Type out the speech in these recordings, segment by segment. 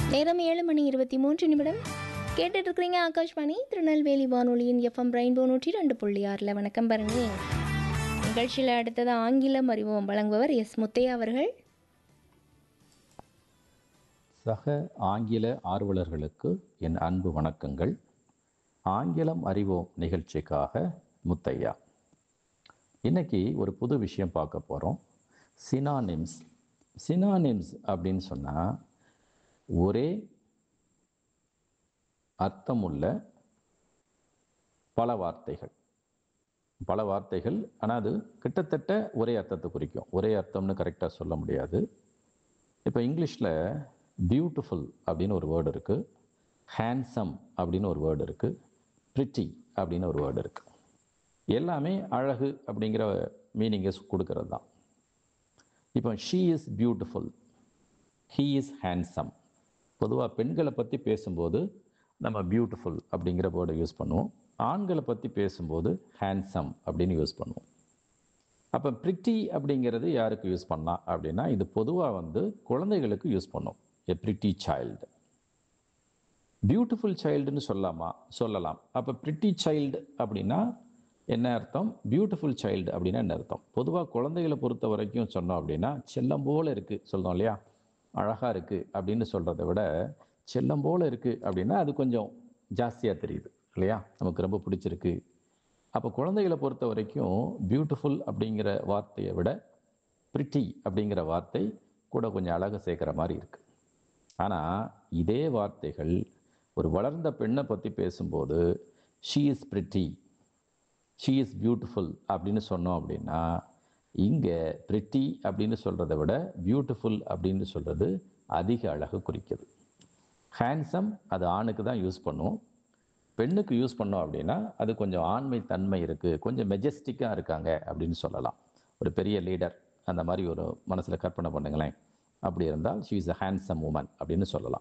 நேரம் ஏழு மணி இருபத்தி மூன்று நிமிடம் கேட்டுட்டு இருக்கிறீங்க ஆகாஷ்வாணி திருநெல்வேலி வானொலியின் எஃப்எம் ரெயின்போ நூற்றி ரெண்டு புள்ளி ஆறில் வணக்கம் பாருங்க நிகழ்ச்சியில் அடுத்தது ஆங்கிலம் அறிவோம் வழங்குபவர் எஸ் முத்தையா அவர்கள் சக ஆங்கில ஆர்வலர்களுக்கு என் அன்பு வணக்கங்கள் ஆங்கிலம் அறிவோம் நிகழ்ச்சிக்காக முத்தையா இன்னைக்கு ஒரு புது விஷயம் பார்க்க போகிறோம் சினானிம்ஸ் சினானிம்ஸ் அப்படின்னு சொன்னால் ஒரே அர்த்தமுள்ள பல வார்த்தைகள் பல வார்த்தைகள் ஆனால் அது கிட்டத்தட்ட ஒரே அர்த்தத்தை குறிக்கும் ஒரே அர்த்தம்னு கரெக்டாக சொல்ல முடியாது இப்போ இங்கிலீஷில் பியூட்டிஃபுல் அப்படின்னு ஒரு வேர்டு இருக்குது ஹேண்ட்ஸம் அப்படின்னு ஒரு வேர்டு இருக்குது ப்ரிட்டி அப்படின்னு ஒரு வேர்டு இருக்குது எல்லாமே அழகு அப்படிங்கிற மீனிங்கை கொடுக்கறது தான் இப்போ she is beautiful he is handsome பொதுவாக பெண்களை பற்றி பேசும்போது நம்ம பியூட்டிஃபுல் அப்படிங்கிற வேர்டை யூஸ் பண்ணுவோம் ஆண்களை பற்றி பேசும்போது ஹேண்ட்ஸம் அப்படின்னு யூஸ் பண்ணுவோம் அப்போ ப்ரிட்டி அப்படிங்கிறது யாருக்கு யூஸ் பண்ணலாம் அப்படின்னா இது பொதுவாக வந்து குழந்தைகளுக்கு யூஸ் பண்ணும் எ ப்ரிட்டி சைல்டு பியூட்டிஃபுல் சைல்டுன்னு சொல்லலாமா சொல்லலாம் அப்போ ப்ரிட்டி சைல்டு அப்படின்னா என்ன அர்த்தம் பியூட்டிஃபுல் சைல்டு அப்படின்னா என்ன அர்த்தம் பொதுவாக குழந்தைகளை பொறுத்த வரைக்கும் சொன்னோம் அப்படின்னா செல்லம் போல இருக்குது சொல்றோம் இல்லையா அழகாக இருக்குது அப்படின்னு சொல்கிறத விட செல்லம் போல இருக்குது அப்படின்னா அது கொஞ்சம் ஜாஸ்தியாக தெரியுது இல்லையா நமக்கு ரொம்ப பிடிச்சிருக்கு அப்போ குழந்தைகளை பொறுத்த வரைக்கும் பியூட்டிஃபுல் அப்படிங்கிற வார்த்தையை விட பிரிட்டி அப்படிங்கிற வார்த்தை கூட கொஞ்சம் அழகு சேர்க்குற மாதிரி இருக்கு ஆனால் இதே வார்த்தைகள் ஒரு வளர்ந்த பெண்ணை பற்றி பேசும்போது she is pretty she is beautiful அப்படின்னு சொன்னோம் அப்படின்னா இங்கே பிரிட்டி அப்படின்னு சொல்கிறத விட பியூட்டிஃபுல் அப்படின்னு சொல்கிறது அதிக அழகு குறிக்குது ஹேண்ட்ஸம் அது ஆணுக்கு தான் யூஸ் பண்ணுவோம் பெண்ணுக்கு யூஸ் பண்ணோம் அப்படின்னா அது கொஞ்சம் ஆண்மை தன்மை இருக்குது கொஞ்சம் மெஜஸ்டிக்காக இருக்காங்க அப்படின்னு சொல்லலாம் ஒரு பெரிய லீடர் அந்த மாதிரி ஒரு மனசில் கற்பனை பண்ணுங்களேன் அப்படி இருந்தால் she is a handsome woman அப்படின்னு சொல்லலாம்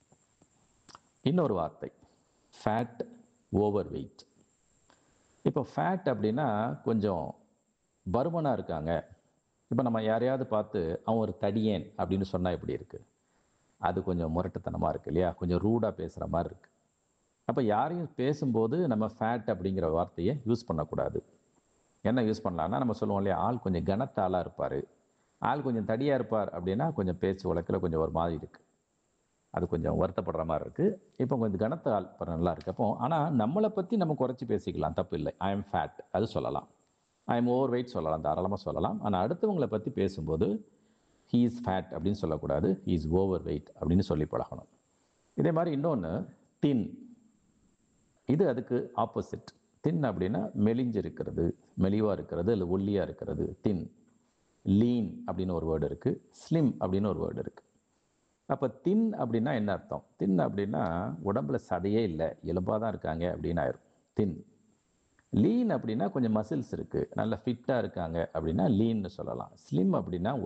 இன்னொரு வார்த்தை ஃபேட் ஓவர் வெயிட் இப்போ ஃபேட் அப்படின்னா கொஞ்சம் பருமனாக இருக்காங்க இப்போ நம்ம யாரையாவது பார்த்து அவன் ஒரு தடியேன் அப்படின்னு சொன்னால் எப்படி இருக்குது அது கொஞ்சம் முரட்டுத்தனமாக இருக்குது இல்லையா கொஞ்சம் ரூடாக பேசுகிற மாதிரி இருக்குது அப்போ யாரையும் பேசும்போது நம்ம ஃபேட் அப்படிங்கிற வார்த்தையை யூஸ் பண்ணக்கூடாது என்ன யூஸ் பண்ணலாம்னா நம்ம சொல்லுவோம் இல்லையா ஆள் கொஞ்சம் கனத்த ஆளாக இருப்பார் ஆள் கொஞ்சம் தடியாக இருப்பார் அப்படின்னா கொஞ்சம் பேச்சு வழக்கில் கொஞ்சம் ஒரு மாதிரி இருக்குது அது கொஞ்சம் வருத்தப்படுற மாதிரி இருக்குது இப்போ கொஞ்சம் கனத்த ஆள் பாரு நல்லா இருக்கு அப்போ ஆனால் நம்மளை பற்றி நம்ம குறைச்சி பேசிக்கலாம் தப்பு இல்லை ஐ எம் ஃபேட் அது சொல்லலாம் ஐ எம் ஓவர் வெயிட் சொல்லலாம் தாராளமாக சொல்லலாம் ஆனால் அடுத்தவங்களை பற்றி பேசும்போது ஹீ இஸ் ஃபேட் அப்படின்னு சொல்லக்கூடாது ஹீ இஸ் ஓவர் வெயிட் அப்படின்னு சொல்லி பழகணும் இதே மாதிரி இன்னொன்று தின் இது அதுக்கு ஆப்போசிட் தின் அப்படின்னா மெலிஞ்சு இருக்கிறது மெலிவாக இருக்கிறது இல்லை ஒல்லியாக இருக்கிறது தின் லீன் அப்படின்னு ஒரு வேர்டு இருக்குது ஸ்லிம் அப்படின்னு ஒரு வேர்டு இருக்குது அப்போ தின் அப்படின்னா என்ன அர்த்தம் தின் அப்படின்னா உடம்புல சதையே இல்லை எலும்பாக தான் இருக்காங்க அப்படின்னு ஆயிரும் தின் லீன் அப்படின்னா கொஞ்சம் மசில்ஸ் இருக்குது நல்லா ஃபிட்டாக இருக்காங்க அப்படின்னா லீன்னு சொல்லலாம் ஸ்லிம் அப்படின்னா